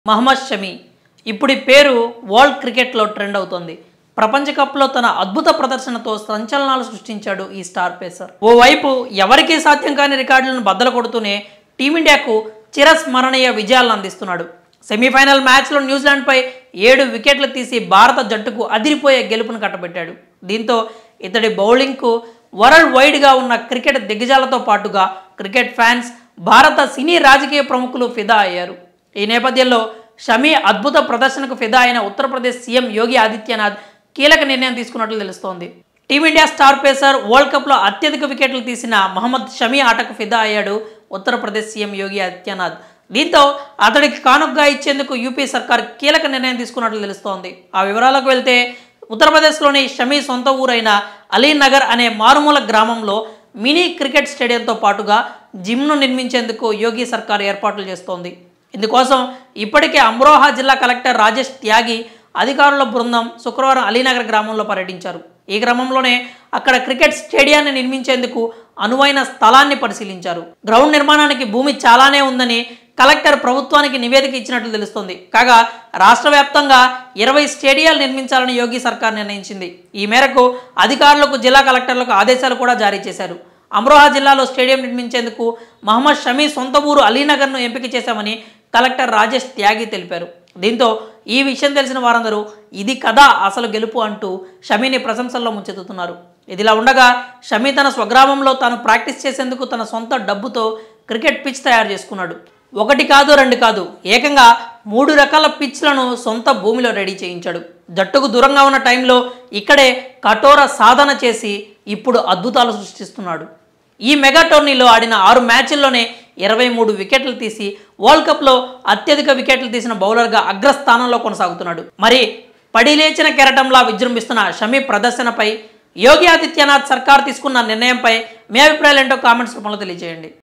మహమ్మద్ షమీ ఇప్పుడు ఈ పేరు వరల్డ్ క్రికెట్లో ట్రెండ్ అవుతోంది ప్రపంచ కప్లో తన అద్భుత ప్రదర్శనతో సంచలనాలు సృష్టించాడు ఈ స్టార్ పేసర్ ఓవైపు ఎవరికీ సాధ్యం కాని రికార్డులను బద్దలు కొడుతూనే టీమిండియాకు చిరస్మరణీయ విజయాలను అందిస్తున్నాడు సెమీఫైనల్ మ్యాచ్లో న్యూజిలాండ్పై ఏడు వికెట్లు తీసి భారత జట్టుకు అదిరిపోయే గెలుపును కట్టబెట్టాడు దీంతో ఇతడి బౌలింగ్కు వరల్డ్ వైడ్గా ఉన్న క్రికెట్ దిగ్గజాలతో పాటుగా క్రికెట్ ఫ్యాన్స్ భారత సినీ రాజకీయ ప్రముఖులు ఫిదా అయ్యారు ఈ నేపథ్యంలో షమీ అద్భుత ప్రదర్శనకు ఫిదా అయిన ఉత్తరప్రదేశ్ సీఎం యోగి ఆదిత్యనాథ్ కీలక నిర్ణయం తీసుకున్నట్లు తెలుస్తోంది టీమిండియా స్టార్ పేసర్ వరల్డ్ కప్లో అత్యధిక వికెట్లు తీసిన మహమ్మద్ షమీ ఆటకు ఫిదా అయ్యాడు ఉత్తరప్రదేశ్ సీఎం యోగి ఆదిత్యనాథ్ దీంతో అతడికి కానుకగా ఇచ్చేందుకు యూపీ సర్కార్ కీలక నిర్ణయం తీసుకున్నట్లు తెలుస్తోంది ఆ వివరాలకు వెళ్తే ఉత్తరప్రదేశ్లోని షమీ సొంత ఊరైన అలీనగర్ అనే మారుమూల గ్రామంలో మినీ క్రికెట్ స్టేడియంతో పాటుగా జిమ్ను నిర్మించేందుకు యోగి సర్కార్ ఏర్పాట్లు చేస్తోంది ఇందుకోసం ఇప్పటికే అమ్రోహా జిల్లా కలెక్టర్ రాజేష్ త్యాగి అధికారుల బృందం శుక్రవారం అలీనగర్ గ్రామంలో పర్యటించారు ఈ క్రమంలోనే అక్కడ క్రికెట్ స్టేడియాన్ని నిర్మించేందుకు అనువైన స్థలాన్ని పరిశీలించారు గ్రౌండ్ నిర్మాణానికి భూమి చాలానే ఉందని కలెక్టర్ ప్రభుత్వానికి నివేదిక ఇచ్చినట్లు తెలుస్తోంది కాగా రాష్ట్ర వ్యాప్తంగా ఇరవై స్టేడియాలు నిర్మించాలని యోగి సర్కార్ నిర్ణయించింది ఈ మేరకు అధికారులకు జిల్లా కలెక్టర్లకు ఆదేశాలు కూడా జారీ చేశారు అమ్రోహా జిల్లాలో స్టేడియం నిర్మించేందుకు మహమ్మద్ షమీ సొంత ఊరు అలీనగర్ను ఎంపిక చేశామని కలెక్టర్ రాజేష్ త్యాగి తెలిపారు దీంతో ఈ విషయం తెలిసిన వారందరూ ఇది కదా అసలు గెలుపు అంటూ షమీని ప్రశంసల్లో ముంచెత్తుతున్నారు ఇదిలా ఉండగా షమీ తన స్వగ్రామంలో తాను ప్రాక్టీస్ చేసేందుకు తన సొంత డబ్బుతో క్రికెట్ పిచ్ తయారు చేసుకున్నాడు ఒకటి కాదు రెండు కాదు ఏకంగా మూడు రకాల పిచ్లను సొంత భూమిలో రెడీ చేయించాడు జట్టుకు దూరంగా ఉన్న టైంలో ఇక్కడే కఠోర సాధన చేసి ఇప్పుడు అద్భుతాలు సృష్టిస్తున్నాడు ఈ మెగా టోర్నీలో ఆడిన ఆరు మ్యాచ్ల్లోనే ఇరవై మూడు వికెట్లు తీసి వరల్డ్ కప్లో అత్యధిక వికెట్లు తీసిన బౌలర్గా అగ్రస్థానంలో కొనసాగుతున్నాడు మరి పడిలేచిన కెరటంలా విజృంభిస్తున్న షమీ ప్రదర్శనపై యోగి ఆదిత్యనాథ్ సర్కార్ తీసుకున్న నిర్ణయంపై మీ అభిప్రాయాలు ఏంటో కామెంట్స్ రూపంలో తెలియజేయండి